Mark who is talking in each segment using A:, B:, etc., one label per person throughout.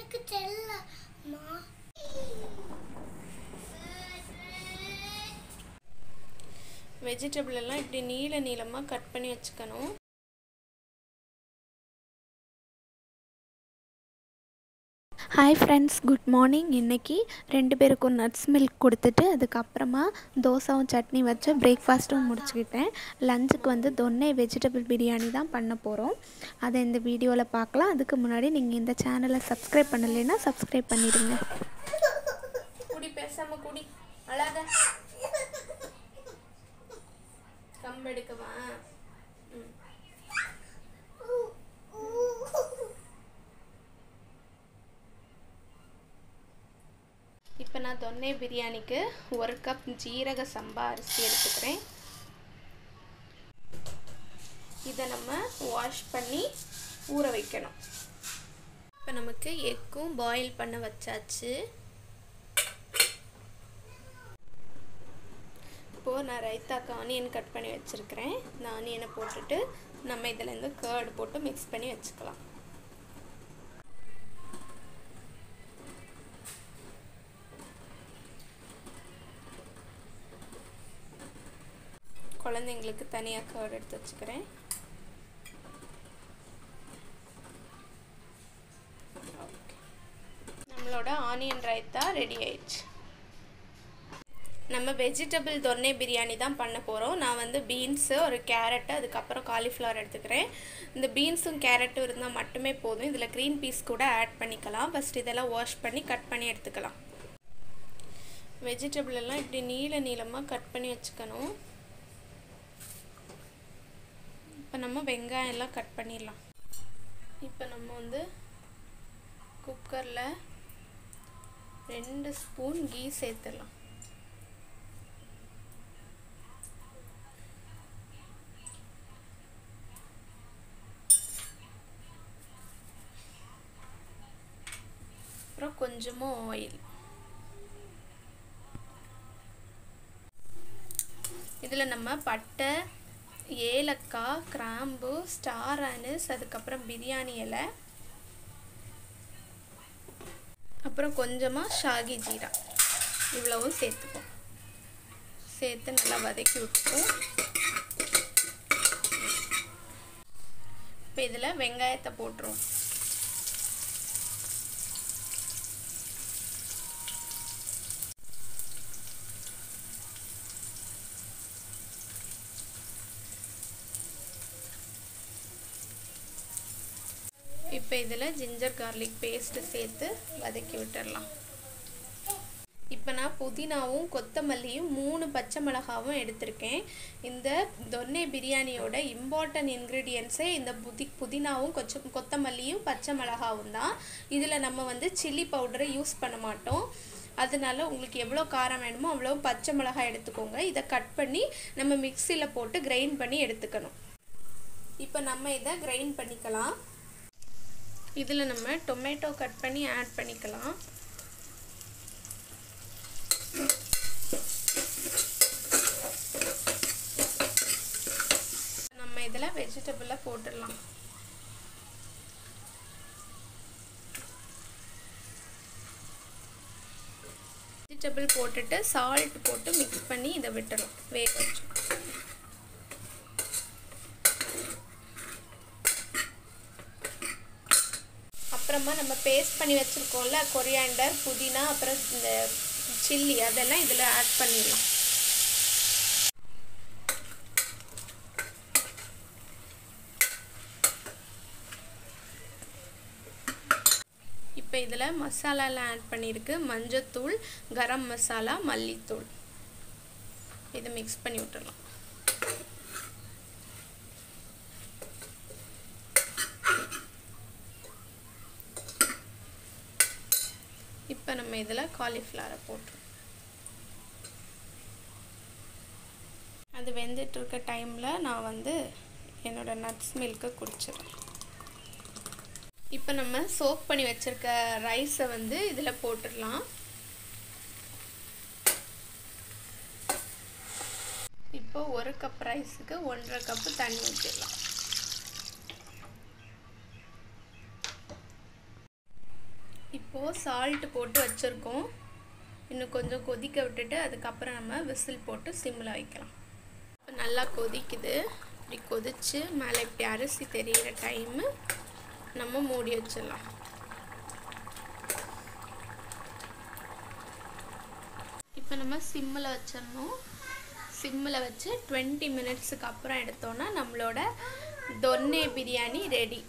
A: எனக்கு தெரியலம்மா
B: வெஜிடபிள் எல்லாம் இப்படி நீள நீளமாக கட் பண்ணி வச்சுக்கணும்
C: ஹாய் ஃப்ரெண்ட்ஸ் குட் மார்னிங் இன்றைக்கி ரெண்டு பேருக்கும் நட்ஸ் மில்க் கொடுத்துட்டு அதுக்கப்புறமா தோசாவும் சட்னி வச்சு பிரேக்ஃபாஸ்ட்டும் முடிச்சுக்கிட்டேன் லஞ்சுக்கு வந்து தொன்னை வெஜிடபிள் பிரியாணி தான் பண்ண போகிறோம் அதை இந்த வீடியோவில் பார்க்கலாம் அதுக்கு முன்னாடி நீங்கள் இந்த சேனலை சப்ஸ்கிரைப் பண்ணலைன்னா சப்ஸ்கிரைப் பண்ணிடுங்க
B: குடி பேசாம குடி அழாத கம்பு எடுக்கவா ம். இப்போ நான் தொன்னை பிரியாணிக்கு ஒரு கப் ஜீரக சம்பா அரிசி எடுத்துக்கிறேன் இதை நம்ம வாஷ் பண்ணி ஊற வைக்கணும் இப்போ நமக்கு எக்கும் பாயில் பண்ண வச்சாச்சு இப்போது நான் ரைத்தாக்கு ஆனியன் கட் பண்ணி வச்சுருக்கிறேன் இந்த ஆனியனை போட்டுட்டு நம்ம இதுலேருந்து கேர்டு போட்டு மிக்ஸ் பண்ணி வச்சுக்கலாம் குழந்தைங்களுக்கு தனியாக கேர்டு எடுத்து வச்சுக்கிறேன் நம்மளோட ஆனியன் ரைத்தா ரெடி ஆயிடுச்சு நம்ம வெஜிடபிள் தொன்னை பிரியாணி தான் பண்ண போகிறோம் நான் வந்து பீன்ஸு ஒரு கேரட்டு அதுக்கப்புறம் காலிஃப்ளவர் எடுத்துக்கிறேன் இந்த பீன்ஸும் கேரட்டும் இருந்தால் மட்டுமே போதும் இதில் க்ரீன் பீஸ் கூட ஆட் பண்ணிக்கலாம் ஃபஸ்ட் இதெல்லாம் வாஷ் பண்ணி கட் பண்ணி எடுத்துக்கலாம் வெஜிடபிள் எல்லாம் இப்படி நீள நீளமாக கட் பண்ணி வச்சுக்கணும் இப்போ நம்ம வெங்காயம் எல்லாம் கட் பண்ணிடலாம் இப்போ நம்ம வந்து குக்கரில் ரெண்டு ஸ்பூன் கீ சேர்த்துடலாம் அப்புறம் கொஞ்சமாக ஆயில் இதில் நம்ம பட்டை ஏலக்காய் கிராம்பு ஸ்டார் அனிஸ் அதுக்கப்புறம் பிரியாணி இலை அப்புறம் கொஞ்சமாக ஷாகி ஜீரா இவ்வளவும் சேர்த்துப்போம் சேர்த்து நல்லா வதக்கி விட்டுப்போம் இப்போ இதில் வெங்காயத்தை போட்டுருவோம் இப்போ இதில் ஜிஞ்சர் கார்லிக் பேஸ்ட்டு சேர்த்து வதக்கி விட்டுடலாம் இப்போ நான் புதினாவும் கொத்தமல்லியும் மூணு பச்சை மிளகாவும் எடுத்திருக்கேன் இந்த தொன்னை பிரியாணியோட இம்பார்ட்டன்ட் இன்க்ரீடியன்ஸே இந்த புதி புதினாவும் கொச்ச கொத்தமல்லியும் பச்சை மிளகாவும் தான் இதில் நம்ம வந்து சில்லி பவுடரை யூஸ் பண்ண மாட்டோம் அதனால உங்களுக்கு எவ்வளோ காரம் வேணுமோ அவ்வளோ பச்சை மிளகாய் எடுத்துக்கோங்க இதை கட் பண்ணி நம்ம மிக்சியில் போட்டு கிரைண்ட் பண்ணி எடுத்துக்கணும் இப்போ நம்ம இதை கிரைண்ட் பண்ணிக்கலாம் இதில் நம்ம டொமேட்டோ கட் பண்ணி ஆட் பண்ணிக்கலாம் நம்ம இதில் வெஜிடபிளை போட்டுடலாம் வெஜிடபிள் போட்டுட்டு சால்ட் போட்டு மிக்ஸ் பண்ணி இதை விட்டுடலாம் வேக வச்சு அப்புறமா நம்ம பேஸ்ட் பண்ணி வச்சுருக்கோம்ல கொரியாண்டர் புதினா அப்புறம் இந்த சில்லி அதெல்லாம் இதில் ஆட் பண்ணிடலாம் இப்போ இதில் மசாலாலாம் ஆட் பண்ணியிருக்கு மஞ்சத்தூள் கரம் மசாலா மல்லித்தூள் இதை மிக்ஸ் பண்ணி விட்டுடலாம் இப்போ நம்ம இதில் காலிஃப்ளவரை போட்டுருவோம் அது வெந்துட்டு இருக்க டைமில் நான் வந்து என்னோட நட்ஸ் மில்க்கை குடிச்சிடுறேன் இப்போ நம்ம சோக் பண்ணி வச்சுருக்க ரைஸை வந்து இதில் போட்டுடலாம் இப்போ ஒரு கப் ரைஸுக்கு ஒன்றரை கப்பு தண்ணி ஊற்றிடலாம் இப்போ இப்போது சால்ட் போட்டு வச்சுருக்கோம் இன்னும் கொஞ்சம் கொதிக்க விட்டுட்டு அதுக்கப்புறம் நம்ம விசில் போட்டு சிம்மில் வைக்கலாம் இப்போ நல்லா கொதிக்குது இப்படி கொதித்து மேலே இப்படி அரிசி தெரியிற டைமு நம்ம மூடி வச்சிடலாம் இப்போ நம்ம சிம்மில் வச்சிடணும் சிம்மில் வச்சு டுவெண்ட்டி மினிட்ஸுக்கு அப்புறம் எடுத்தோன்னா நம்மளோட தொன்னே பிரியாணி ரெடி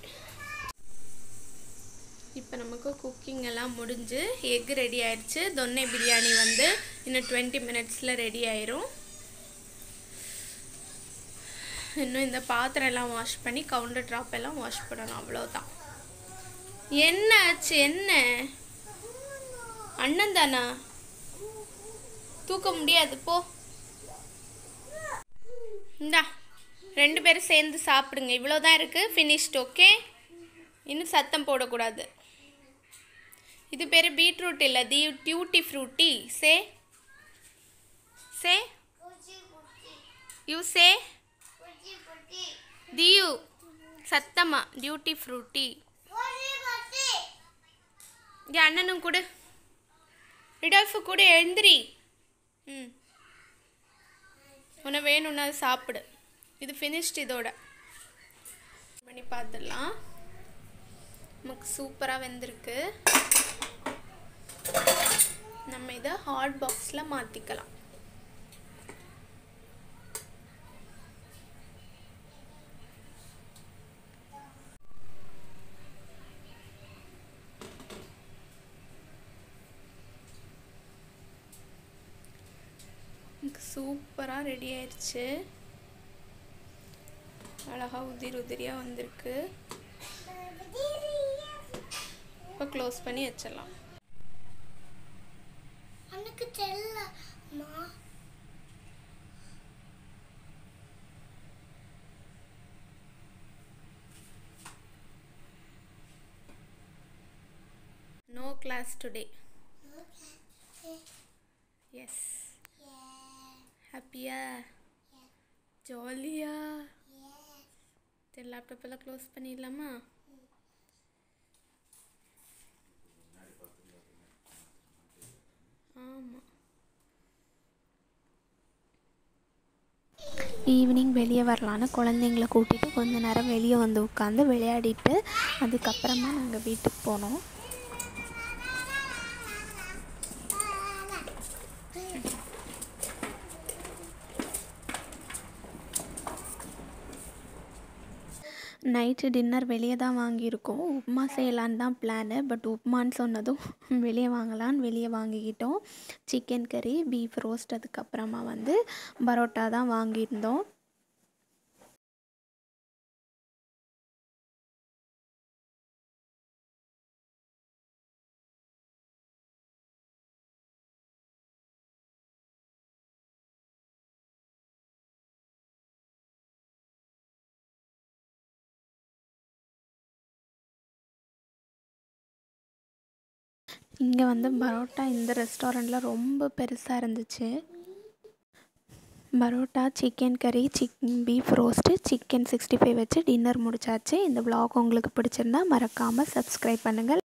B: இப்போ நமக்கு குக்கிங் எல்லாம் முடிஞ்சு எக் ரெடி ஆயிடுச்சு தொன்னை பிரியாணி வந்து இன்னும் டுவெண்ட்டி மினிட்ஸில் ரெடி ஆயிரும் இன்னும் இந்த பாத்திரம் எல்லாம் வாஷ் பண்ணி கவுண்டர் ட்ராப் எல்லாம் வாஷ் பண்ணணும் அவ்வளோதான் என்ன ஆச்சு என்ன அண்ணன் தானா தூக்க முடியாது போ இந்தா ரெண்டு பேரும் சேர்ந்து சாப்பிடுங்க இவ்வளோதான் இருக்குது ஃபினிஷ்ட் ஓகே இன்னும் சத்தம் போடக்கூடாது இது பேர் பீட்ரூட் இல்லை the tutti frutti say say you say the சத்தமா டியூட்டி ஃப்ரூட்டி இங்கே அண்ணனும் கொடு ரிடால்ஃபு கூட எழுந்திரி ம் உன்னை வேணும்னா அது சாப்பிடு இது ஃபினிஷ்ட் இதோட பண்ணி பார்த்துடலாம் நமக்கு சூப்பராக வெந்திருக்கு நம்ம இதை ஹாட் பாக்ஸில் மாற்றிக்கலாம் நமக்கு சூப்பராக ரெடி ஆயிடுச்சு அழகாக உதிரி உதிரியாக வந்திருக்கு இப்போ க்ளோஸ் பண்ணி வச்சிடலாம்
A: எனக்கு தெரியலம்மா
B: நோ கிளாஸ் டுடே எஸ் ஹாப்பியா ஜாலியா சரி லேப்டாப் எல்லாம் க்ளோஸ் பண்ணிடலாமா ஆமாம்
C: ஈவினிங் வெளியே வரலான்னு குழந்தைங்கள கூட்டிகிட்டு கொஞ்ச நேரம் வெளியே வந்து உட்காந்து விளையாடிட்டு அதுக்கப்புறமா நாங்கள் வீட்டுக்கு போனோம் நைட்டு டின்னர் வெளியே தான் வாங்கியிருக்கோம் உப்புமா செய்யலான்னு தான் பிளானு பட் உப்புமான்னு சொன்னதும் வெளியே வாங்கலான்னு வெளியே வாங்கிக்கிட்டோம் சிக்கன் கறி பீஃப் ரோஸ்ட் அதுக்கப்புறமா வந்து பரோட்டா தான் வாங்கியிருந்தோம் இங்கே வந்து பரோட்டா இந்த ரெஸ்டாரண்ட்டில் ரொம்ப பெருசாக இருந்துச்சு பரோட்டா சிக்கன் கறி chicken beef roast chicken sixty five வச்சு டின்னர் முடிச்சாச்சு இந்த vlog உங்களுக்கு பிடிச்சிருந்தா மறக்காமல் சப்ஸ்கிரைப் பண்ணுங்கள்